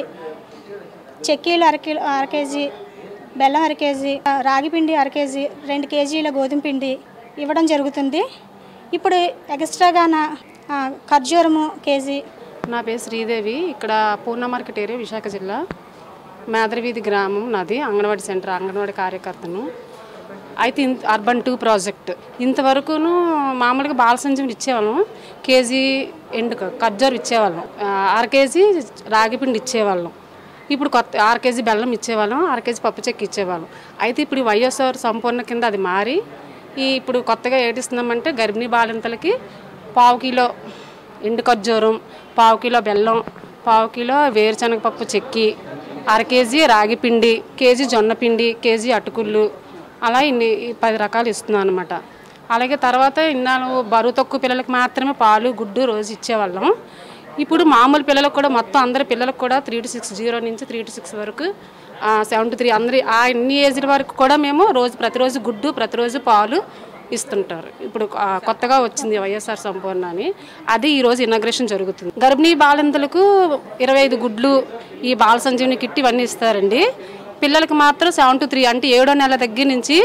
చెక్కీలు అర కిలో అర కేజీ బెల్లం అర కేజీ ఆ, రాగి పిండి అర కేజీ రెండు కేజీల గోధుమ పిండి ఇవ్వడం జరుగుతుంది ఇప్పుడు ఎక్స్ట్రాగాన ఆ, ఖర్జూరము కేజీ నా పేరు శ్రీదేవి ఇక్కడ పూర్ణ మార్కెట్ ఏరియా విశాఖ జిల్లా మేదరవీధి గ్రామం నాది అంగన్వాడీ సెంటర్ అంగన్వాడీ కార్యకర్తను అయితే ఇంత అర్బన్ టూ ప్రాజెక్ట్ ఇంతవరకును మామూలుగా బాల సంజీవుని ఇచ్చేవాళ్ళం కేజీ ఎండు ఖర్జూరం ఇచ్చేవాళ్ళం ఆ, అర కేజీ రాగిపిండి ఇచ్చేవాళ్ళం ఇప్పుడు కొత్త అర కేజీ బెల్లం ఇచ్చేవాళ్ళం అర కేజీ పప్పు చెక్క ఇచ్చేవాళ్ళం అయితే ఇప్పుడు ఈ వైఎస్ఆర్ సంపూర్ణ కింద అది మారి ఈ ఇప్పుడు కొత్తగా ఏటిస్తున్నామంటే గర్భిణీ బాలింతలకి పావు కిలో ఎండు ఖర్జూరం పావు కిలో బెల్లం పావు కిలో వేరుశనగ పప్పు చెక్కి అర కేజీ రాగి పిండి కేజీ జొన్న పిండి కేజీ అటుకుళ్ళు అలా ఇన్ని ఈ పది రకాలు ఇస్తున్నాను అనమాట అలాగే తర్వాత ఇన్నాళ్ళు బరువు తక్కువ పిల్లలకు మాత్రమే పాలు గుడ్డు రోజు ఇచ్చేవాళ్ళం ఇప్పుడు మామూలు పిల్లలకు కూడా మొత్తం అందరి పిల్లలకు కూడా త్రీ టు సిక్స్ జీరో నుంచి త్రీ టు సిక్స్ వరకు సెవెన్ టు త్రీ అందరి ఆ అన్ని ఏజ్ల వరకు కూడా మేము రోజు ప్రతిరోజు గుడ్డు ప్రతిరోజు పాలు ఇస్తుంటారు ఇప్పుడు ఆ, కొత్తగా వచ్చింది వైఎస్ఆర్ సంపూర్ణ అని అది ఈరోజు ఇనాగ్రేషన్ జరుగుతుంది గర్భిణీ బాలింతలకు ఇరవై ఐదు గుడ్లు ఈ బాల సంజీవని కిట్ ఇవన్నీ ఇస్తారండి పిల్లలకు మాత్రం సెవెన్ టు త్రీ అంటే ఏడో నెల దగ్గర నుంచి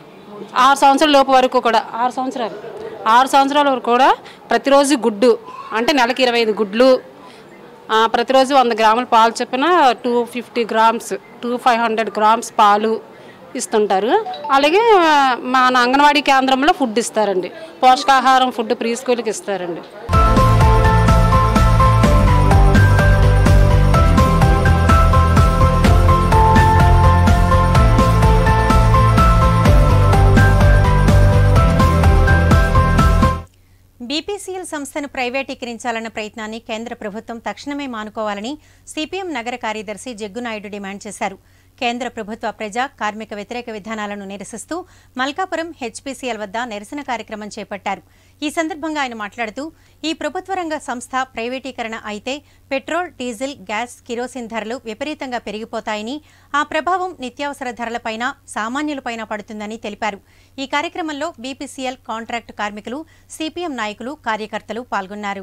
ఆరు సంవత్సరాల లోపు వరకు కూడా ఆరు సంవత్సరాలు ఆరు సంవత్సరాల వరకు కూడా ప్రతిరోజు గుడ్డు అంటే నెలకి ఇరవై ఐదు గుడ్లు ఆ, ప్రతిరోజు వంద గ్రాముల పాలు చొప్పున two fifty grams two five hundred grams పాలు ఇస్తుంటారు అలాగే ఆ, మన అంగన్వాడీ కేంద్రంలో ఫుడ్ ఇస్తారండి పోషకాహారం ఫుడ్ ప్రీ స్కూల్కి ఇస్తారండి బీపీసీఎల్ సంస్థను ప్రైవేటీకరించాలన్న ప్రయత్నాన్ని కేంద్ర ప్రభుత్వం తక్షణమే మానుకోవాలని సిపిఎం నగర కార్యదర్శి జగ్గునాయుడు డిమాండ్ చేశారు కేంద్ర ప్రభుత్వ ప్రజా కార్మిక వ్యతిరేక విధానాలను నిరసిస్తూ మల్కాపురం హెచ్పీసీఎల్ వద్ద నిరసన కార్యక్రమం చేపట్టారు ఈ సందర్భంగా ఆయన మాట్లాడుతూ ఈ ప్రభుత్వ రంగ సంస్థ ప్రైవేటీకరణ అయితే పెట్రోల్ డీజిల్ గ్యాస్ కిరోసిన్ ధరలు విపరీతంగా పెరిగిపోతాయని ఆ ప్రభావం నిత్యావసర ధరలపైన సామాన్యులపైన పడుతుందని తెలిపారు ఈ కార్యక్రమంలో బీపీసీఎల్ కాంట్రాక్టు కార్మికులు సిపిఎం నాయకులు కార్యకర్తలు పాల్గొన్నారు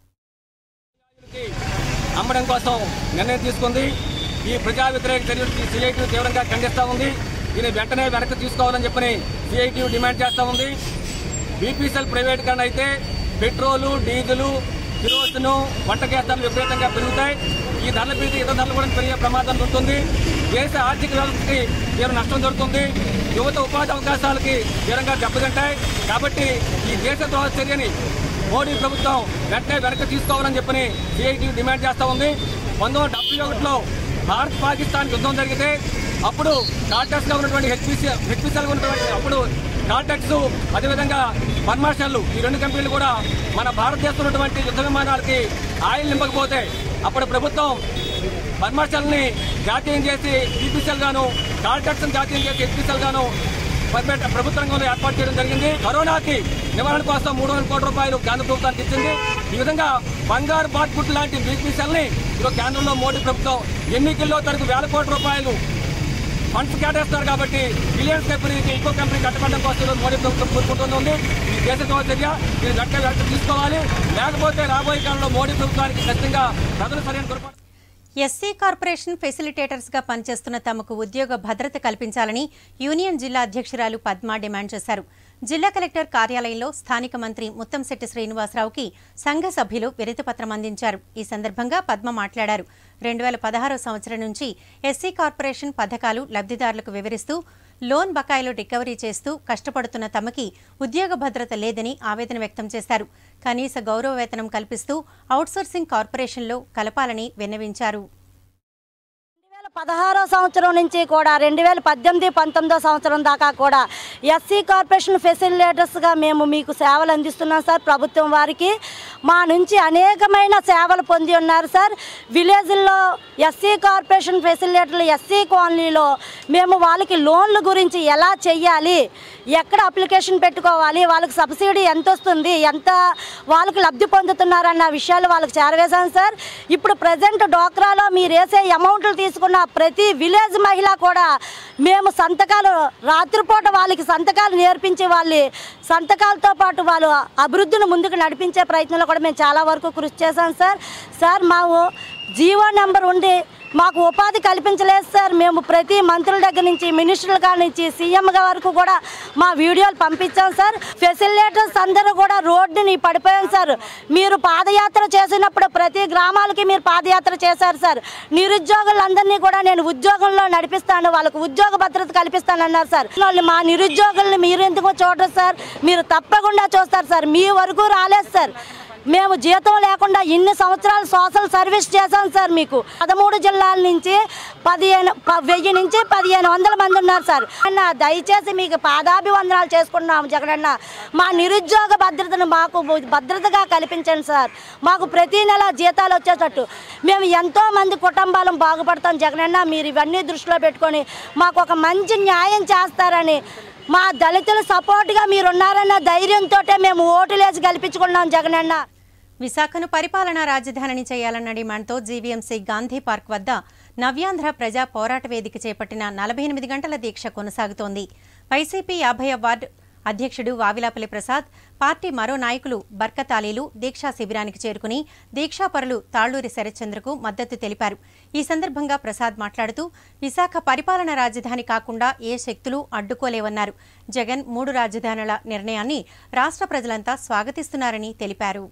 అమ్మడం కోసం నిర్ణయం తీసుకుంది ఈ ప్రజా వ్యతిరేక చర్యలు సిఐటి తీవ్రంగా ఖండిస్తూ ఉంది దీన్ని వెంటనే వెనక్కి తీసుకోవాలని చెప్పని సిఐటి డిమాండ్ చేస్తూ ఉంది బీపీసీఎల్ ప్రైవేటీకరణ అయితే పెట్రోలు డీజిలు కిరోసిన్ వంట గ్యాస్ ధరలు విపరీతంగా పెరుగుతాయి ఈ ధరల మీద ఇతర ధరలు కూడా పెరిగే ప్రమాదం ఉంటుంది దేశ ఆర్థిక వ్యవస్థకి తీవ్ర నష్టం జరుగుతుంది యువత ఉపాధి అవకాశాలకి తీవ్రంగా దెబ్బతింటాయి కాబట్టి ఈ దేశ ద్రోహ చర్యని మోడీ ప్రభుత్వం వెంటనే వెనక్కి తీసుకోవాలని చెప్పని సిఐటి డిమాండ్ చేస్తూ ఉంది పంతొమ్మిది వందల డెబ్బై ఒకటిలో భారత్ పాకిస్తాన్ యుద్ధం జరిగితే అప్పుడు కాంటాక్ట్స్గా ఉన్నటువంటి హెచ్పిసి హెచ్పిసిఎల్గా ఉన్నటువంటి అప్పుడు కాంటాక్ట్స్ అదేవిధంగా పర్మాషన్లు ఈ రెండు కంపెనీలు కూడా మన భారతదేశంలో ఉన్నటువంటి యుద్ధ విమానాలకి ఆయిల్ నింపకపోతే అప్పుడు ప్రభుత్వం పర్మాషల్ని జాతీయం చేసి బీపీసీఎల్ గాను కాంటాక్ట్స్ జాతీయం చేసి హెచ్పిసిఎల్ గాను పర్మనెంట్ ప్రభుత్వ రంగంలో ఏర్పాటు చేయడం జరిగింది కరోనాకి నివారణ కోసం మూడు వందల కోట్ల రూపాయలు కేంద్ర ప్రభుత్వానికి ఇచ్చింది ఈ విధంగా బంగారు బాట్పుట్ లాంటి బీపీసీఎల్ని ఈరోజు కేంద్రంలో మోడీ ప్రభుత్వం ఎన్నికల్లో తనకు వేల కోట్ల రూపాయలు ఫండ్స్ కేటాయిస్తున్నారు కాబట్టి రిలయన్స్ కంపెనీకి ఇంకో కంపెనీ కట్టబడడం కోసం ఈరోజు మోడీ ప్రభుత్వం కోరుకుంటుంది ఈ దేశ చర్య దీన్ని వెంటనే వెంటనే తీసుకోవాలి లేకపోతే రాబోయే కాలంలో మోడీ ప్రభుత్వానికి ఖచ్చితంగా ప్రజలు సరైన గురపాటు ఎస్సీ కార్పొరేషన్ ఫెసిలిటేటర్స్ గా పనిచేస్తున్న తమకు ఉద్యోగ భద్రత కల్పించాలని యూనియన్ జిల్లా అధ్యక్షురాలు పద్మ డిమాండ్ చేశారు జిల్లా కలెక్టర్ కార్యాలయంలో స్థానిక మంత్రి ముత్తంశెట్టి శ్రీనివాసరావుకి సంఘ సభ్యులు వినతిపత్రం అందించారు ఈ సందర్భంగా పద్మ మాట్లాడారు రెండు వేల పదహారో సంవత్సరం నుంచి ఎస్సీ కార్పొరేషన్ పథకాలు లబ్ధిదారులకు వివరిస్తూ లోన్ బకాయిలు రికవరీ చేస్తూ కష్టపడుతున్న తమకి ఉద్యోగ భద్రత లేదని ఆవేదన వ్యక్తం చేశారు కనీస గౌరవ వేతనం కల్పిస్తూ అవుట్సోర్సింగ్ కార్పొరేషన్లో కలపాలని విన్నవించారు పదహారో సంవత్సరం నుంచి కూడా రెండు వేల పద్దెనిమిది పంతొమ్మిదో సంవత్సరం దాకా కూడా ఎస్సీ కార్పొరేషన్ ఫెసిలిటేటర్స్గా మేము మీకు సేవలు అందిస్తున్నాం సార్ ప్రభుత్వం వారికి మా నుంచి అనేకమైన సేవలు పొంది ఉన్నారు సార్ విలేజ్ల్లో ఎస్సీ కార్పొరేషన్ ఫెసిలిటేటర్లు ఎస్సీ కాలనీలో మేము వాళ్ళకి లోన్ల గురించి ఎలా చెయ్యాలి ఎక్కడ అప్లికేషన్ పెట్టుకోవాలి వాళ్ళకి సబ్సిడీ ఎంత వస్తుంది ఎంత వాళ్ళకి లబ్ధి పొందుతున్నారన్న విషయాలు వాళ్ళకి చేరవేశాం సార్ ఇప్పుడు ప్రజెంట్ డోక్రాలో మీరు వేసే అమౌంట్లు తీసుకున్న ప్రతి విలేజ్ మహిళ కూడా మేము సంతకాలు రాత్రిపూట వాళ్ళకి సంతకాలు నేర్పించి వాళ్ళ సంతకాలతో పాటు వాళ్ళు అభివృద్ధిని ముందుకు నడిపించే ప్రయత్నంలో కూడా మేము చాలా వరకు కృషి చేశాం సార్ సార్ మా జీవో నెంబర్ ఉండి మాకు ఉపాధి కల్పించలేదు సార్ మేము ప్రతి మంత్రుల దగ్గర నుంచి మినిస్టర్ల కాడ నుంచి సీఎం వరకు కూడా మా వీడియోలు పంపించాం సార్ ఫెసిలిటర్స్ అందరూ కూడా రోడ్డుని పడిపోయాం సార్ మీరు పాదయాత్ర చేసినప్పుడు ప్రతి గ్రామాలకి మీరు పాదయాత్ర చేశారు సార్ నిరుద్యోగులందరినీ కూడా నేను ఉద్యోగంలో నడిపిస్తాను వాళ్ళకు ఉద్యోగ భద్రత కల్పిస్తాను అన్నారు సార్ వాళ్ళు మా నిరుద్యోగుల్ని మీరు ఎందుకో చూడరు సార్ మీరు తప్పకుండా చూస్తారు సార్ మీ వరకు రాలేదు సార్ మేము జీతం లేకుండా ఇన్ని సంవత్సరాలు సోషల్ సర్వీస్ చేశాం సార్ మీకు పదమూడు జిల్లాల నుంచి పదిహేను ప- వెయ్యి నుంచి పదిహేను వందల మంది ఉన్నారు సార్ అన్న దయచేసి మీకు పాదాభివందనాలు చేసుకున్నాము జగనన్న మా నిరుద్యోగ భద్రతను మాకు భద్రతగా కల్పించండి సార్ మాకు ప్రతి నెల జీతాలు వచ్చేటట్టు మేము ఎంతో మంది కుటుంబాలను బాగుపడతాం జగనన్న మీరు ఇవన్నీ దృష్టిలో పెట్టుకొని మాకు ఒక మంచి న్యాయం చేస్తారని మా దళితుల సపోర్ట్గా మీరున్నారన్న ధైర్యంతో మేము ఓటులేసి గెలిపించుకున్నాం జగనన్న విశాఖను పరిపాలనా రాజధానిని చేయాలన్న డిమాండ్తో జీవీఎంసీ గాంధీ పార్క్ వద్ద నవ్యాంధ్ర ప్రజా పోరాట వేదిక చేపట్టిన నలభై ఎనిమిది గంటల దీక్ష కొనసాగుతోంది వైసీపీ యాభై వార్డు అధ్యక్షుడు వావిలాపల్లి ప్రసాద్ పార్టీ మరో నాయకులు బర్కతాలీలు దీక్షా శిబిరానికి చేరుకుని దీక్షాపరులు తాళ్లూరి శరత్చంద్రకు మద్దతు తెలిపారు ఈ సందర్భంగా ప్రసాద్ మాట్లాడుతూ విశాఖ పరిపాలన రాజధాని కాకుండా ఏ శక్తులు అడ్డుకోలేవన్నారు జగన్ మూడు రాజధానుల నిర్ణయాన్ని రాష్ట్ర ప్రజలంతా స్వాగతిస్తున్నారని తెలిపారు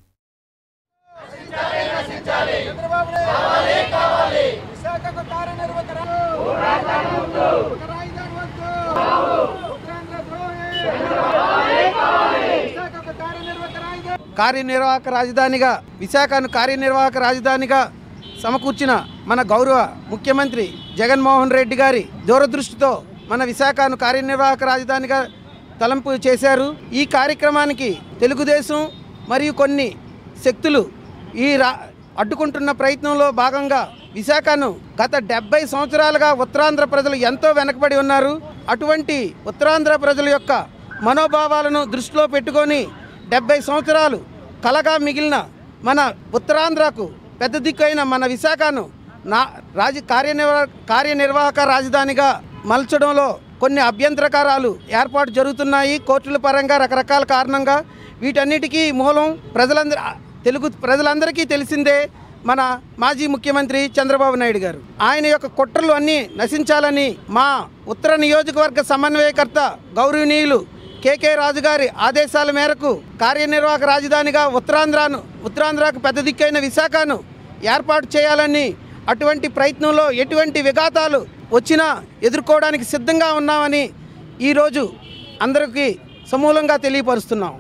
కార్యనిర్వాహక రాజధానిగా విశాఖను కార్యనిర్వాహక రాజధానిగా సమకూర్చిన మన గౌరవ ముఖ్యమంత్రి జగన్మోహన్ రెడ్డి గారి దూరదృష్టితో మన విశాఖను కార్యనిర్వాహక రాజధానిగా తలంపు చేశారు ఈ కార్యక్రమానికి తెలుగుదేశం మరియు కొన్ని శక్తులు ఈ రా అడ్డుకుంటున్న ప్రయత్నంలో భాగంగా విశాఖను గత డెబ్బై సంవత్సరాలుగా ఉత్తరాంధ్ర ప్రజలు ఎంతో వెనకబడి ఉన్నారు అటువంటి ఉత్తరాంధ్ర ప్రజల యొక్క మనోభావాలను దృష్టిలో పెట్టుకొని డెబ్బై సంవత్సరాలు కలగా మిగిలిన మన ఉత్తరాంధ్రకు పెద్ద దిక్కైన మన విశాఖను నా రాజ కార్యనిర్వా కార్యనిర్వాహక రాజధానిగా మలచడంలో కొన్ని అభ్యంతరకారాలు ఏర్పాటు జరుగుతున్నాయి కోర్టుల పరంగా రకరకాల కారణంగా వీటన్నిటికీ మూలం ప్రజలందరి తెలుగు ప్రజలందరికీ తెలిసిందే మన మాజీ ముఖ్యమంత్రి చంద్రబాబు నాయుడు గారు ఆయన యొక్క కుట్రలు అన్నీ నశించాలని మా ఉత్తర నియోజకవర్గ సమన్వయకర్త గౌరవనీయులు కేకే రాజు గారి ఆదేశాల మేరకు కార్యనిర్వాహక రాజధానిగా ఉత్తరాంధ్రను ఉత్తరాంధ్రకు పెద్ద దిక్కైన విశాఖను ఏర్పాటు చేయాలని అటువంటి ప్రయత్నంలో ఎటువంటి విఘాతాలు వచ్చినా ఎదుర్కోవడానికి సిద్ధంగా ఉన్నామని ఈరోజు అందరికీ సమూలంగా తెలియపరుస్తున్నాం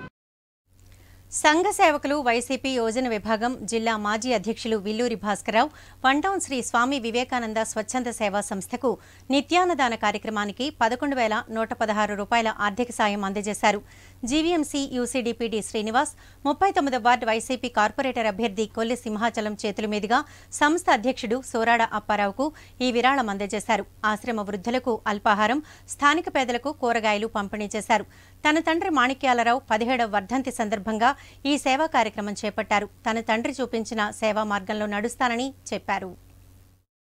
సంఘ సేవకులు వైసీపీ యోజన విభాగం జిల్లా మాజీ అధ్యక్షులు విల్లూరి భాస్కరరావు వన్ టౌన్ శ్రీ స్వామి వివేకానంద స్వచ్ఛంద సేవా సంస్థకు నిత్యాన్నదాన కార్యక్రమానికి పదకొండు వేల నూట పదహారు రూపాయల ఆర్థిక సాయం అందజేశారు జీవీఎంసీ యూసీడీపీడీ శ్రీనివాస్ ముప్పై తొమ్మిదో వార్డు వైసీపీ కార్పొరేటర్ అభ్యర్థి కొల్లి సింహాచలం చేతుల మీదుగా సంస్థ అధ్యక్షుడు సోరాడ అప్పారావుకు ఈ విరాళం అందజేశారు ఆశ్రమ వృద్ధులకు అల్పాహారం స్థానిక పేదలకు కూరగాయలు పంపిణీ చేశారు తన తండ్రి మాణిక్యాలరావు పదిహేడవ వర్ధంతి సందర్భంగా ఈ సేవా కార్యక్రమం చేపట్టారు తన తండ్రి చూపించిన సేవా మార్గంలో నడుస్తానని చెప్పారు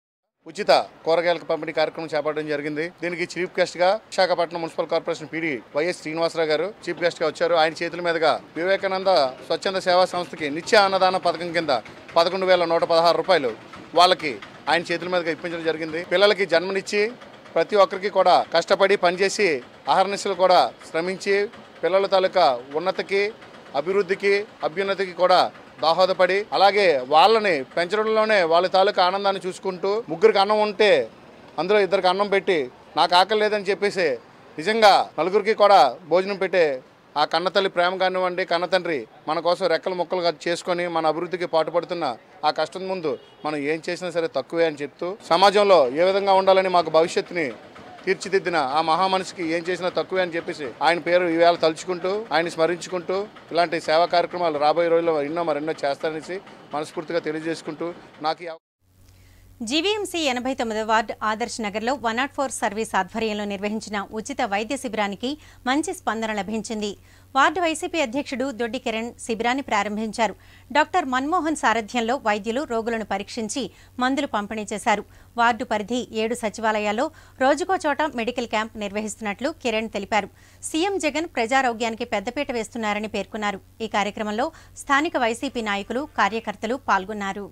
ఉచిత కూరగాయల పంపిణీ కార్యక్రమం చేపట్టడం జరిగింది దీనికి చీఫ్ గెస్ట్ గా Visakhapatnam municipal corporation PD YS Srinivasarao గారు చీఫ్ గెస్ట్ గా వచ్చారు ఆయన చేతుల మీదుగా వివేకానంద స్వచ్ఛంద సేవా సంస్థకి నిత్య అన్నదాన పథకం కింద పదకొండు వేల నూట పదహారు రూపాయలు వాళ్ళకి ఆయన చేతుల మీదుగా ఇప్పించడం జరిగింది పిల్లలకి జన్మనిచ్చి ప్రతి ఒక్కరికి కూడా కష్టపడి పనిచేసి అహర్నిశలు కూడా శ్రమించి పిల్లల తాలూకా ఉన్నతికి అభివృద్ధికి అభ్యున్నతికి కూడా దోహదపడి అలాగే వాళ్ళని పెంచడంలోనే వాళ్ళ తాలూకా ఆనందాన్ని చూసుకుంటూ ముగ్గురికి అన్నం ఉంటే అందులో ఇద్దరికి అన్నం పెట్టి నాకు ఆకలి లేదని చెప్పేసి నిజంగా నలుగురికి కూడా భోజనం పెట్టే ఆ కన్నతల్లి ప్రేమ కానివ్వండి కన్నతండ్రి మన కోసం రెక్కలు ముక్కలుగా చేసుకొని మన అభివృద్ధికి పాటుపడుతున్న ఆ కష్టం ముందు మనం ఏం చేసినా సరే తక్కువే అని చెప్తూ సమాజంలో ఏ విధంగా ఉండాలని మాకు భవిష్యత్తుని తీర్చిదిద్దిన ఆ మహామనిషికి ఏం చేసినా తక్కువే అని చెప్పేసి ఆయన పేరు ఈవేళ తలుచుకుంటూ ఆయన స్మరించుకుంటూ ఇలాంటి సేవా కార్యక్రమాలు రాబోయే రోజుల్లో ఎన్నో మరెన్నో చేస్తారనేసి మనస్ఫూర్తిగా తెలియజేసుకుంటూ నాకు ఈ అవ- జీవీఎంసీ ఎనభై తొమ్మిదవ వార్డు ఆదర్శ్ నగర్లో వన్ నాట్ ఫోర్ సర్వీస్ ఆధ్వర్యంలో నిర్వహించిన ఉచిత వైద్య శిబిరానికి మంచి స్పందన లభించింది వార్డు వైసీపీ అధ్యక్షుడు దొడ్డి కిరణ్ శిబిరాన్ని ప్రారంభించారు డాక్టర్ మన్మోహన్ సారథ్యంలో వైద్యులు రోగులను పరీక్షించి మందులు పంపిణీ చేశారు వార్డు పరిధి ఏడు సచివాలయాల్లో రోజుకో చోట మెడికల్ క్యాంప్ నిర్వహిస్తున్నట్లు కిరణ్ తెలిపారు సీఎం జగన్ ప్రజారోగ్యానికి పెద్దపీట వేస్తున్నారని పేర్కొన్నారు ఈ కార్యక్రమంలో స్థానిక వైసీపీ నాయకులు కార్యకర్తలు పాల్గొన్నారు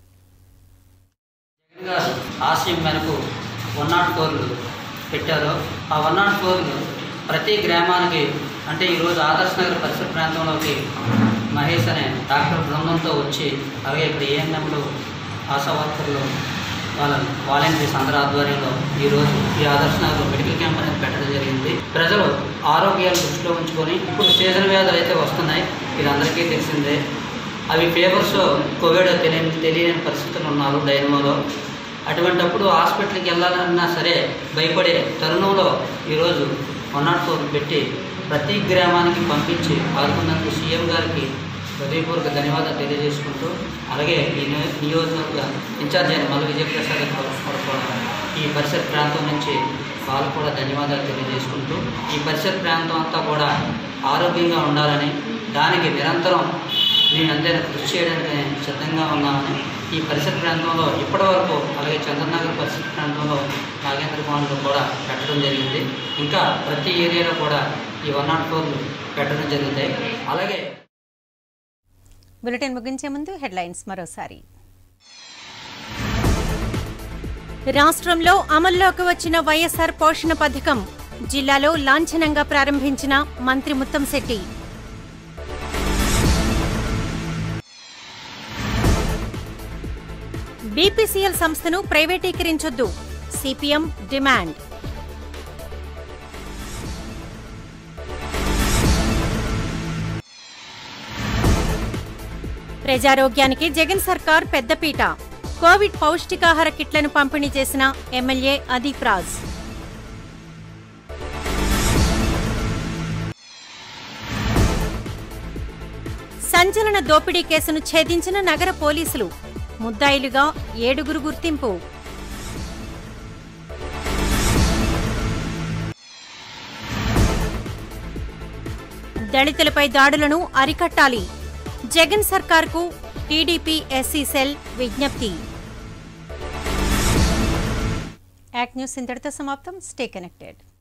గారు ఆశయం మేరకు వన్ నాట్ ఫోర్లు పెట్టారు ఆ వన్ నాట్ ఫోర్లు ప్రతి గ్రామానికి అంటే ఈరోజు ఆదర్శ నగర్ పరిసర ప్రాంతంలోకి మహేష్ అనే డాక్టర్ బృందంతో వచ్చి అలాగే ఇక్కడ ఏఎన్ఎంలు ఆశా వర్కర్లు వాళ్ళ వాలంటీర్స్ అందరి ఆధ్వర్యంలో ఈరోజు ఈ ఆదర్శ నగర్లో మెడికల్ క్యాంప్ అనేది పెట్టడం జరిగింది ప్రజలు ఆరోగ్యాలు దృష్టిలో ఉంచుకొని ఇప్పుడు సీజన్ వ్యాధులు అయితే వస్తున్నాయి ఇది అందరికీ తెలిసిందే అవి ఫీవర్స్ కోవిడ్ తెలియని తెలియని పరిస్థితులు ఉన్నారు డైనమోలో అటువంటప్పుడు హాస్పిటల్కి వెళ్ళాలన్నా సరే భయపడే తరుణంలో ఈరోజు వన్ నాట్ ఫోర్ పెట్టి ప్రతి గ్రామానికి పంపించి ఆదుకున్నందుకు సీఎం గారికి హృదయపూర్వక ధన్యవాదాలు తెలియజేసుకుంటూ అలాగే ఈ నియో- నియోజకవర్గ ఇన్ఛార్జ్ అయిన మల్లు విజయప్రసాద్ గారు కూడా ఈ పరిసర ప్రాంతం నుంచి వాళ్ళు కూడా ధన్యవాదాలు తెలియజేసుకుంటూ ఈ పరిసర ప్రాంతం అంతా కూడా ఆరోగ్యంగా ఉండాలని దానికి నిరంతరం మేము అందరూ కృషి చేయడానికి నేను సిద్ధంగా ఉన్నామని ఈ పరిసర ప్రాంతంలో ఇప్పటివరకు అలాగే చంద్రనగర్ పరిసర ప్రాంతంలో నాగేంద్ర భవన్లు కూడా పెట్టడం జరిగింది ఇంకా ప్రతి ఏరియాలో కూడా ఈ వన్ నాట్ ఫోర్లు పెట్టడం జరుగుతాయి అలాగే బులెటిన్ ముగించే ముందు హెడ్లైన్స్ మరోసారి రాష్ట్రంలో అమల్లోకి వచ్చిన వైఎస్ఆర్ పోషణ పథకం జిల్లాలో లాంఛనంగా ప్రారంభించిన మంత్రి ముత్తంశెట్టి బీపీసీఎల్ సంస్థను ప్రైవేటీకరించొద్దు సిపిఎం డిమాండ్ ప్రజారోగ్యానికి జగన్ సర్కార్ పెద్దపీట కోవిడ్ పౌష్టికాహార కిట్లను పంపిణీ చేసిన ఎమ్మెల్యే అదీప్ రాజ్ సంచలన దోపిడీ కేసును ఛేదించిన నగర పోలీసులు ముద్దాయిలుగా ఏడుగురు గుర్తింపు దళితులపై దాడులను అరికట్టాలి జగన్ సర్కార్కు టీడీపీ ఎస్సీ సెల్ విజ్ఞప్తి యాక్ట్ న్యూస్ ఇంతటితో సమాప్తం స్టే కనెక్టెడ్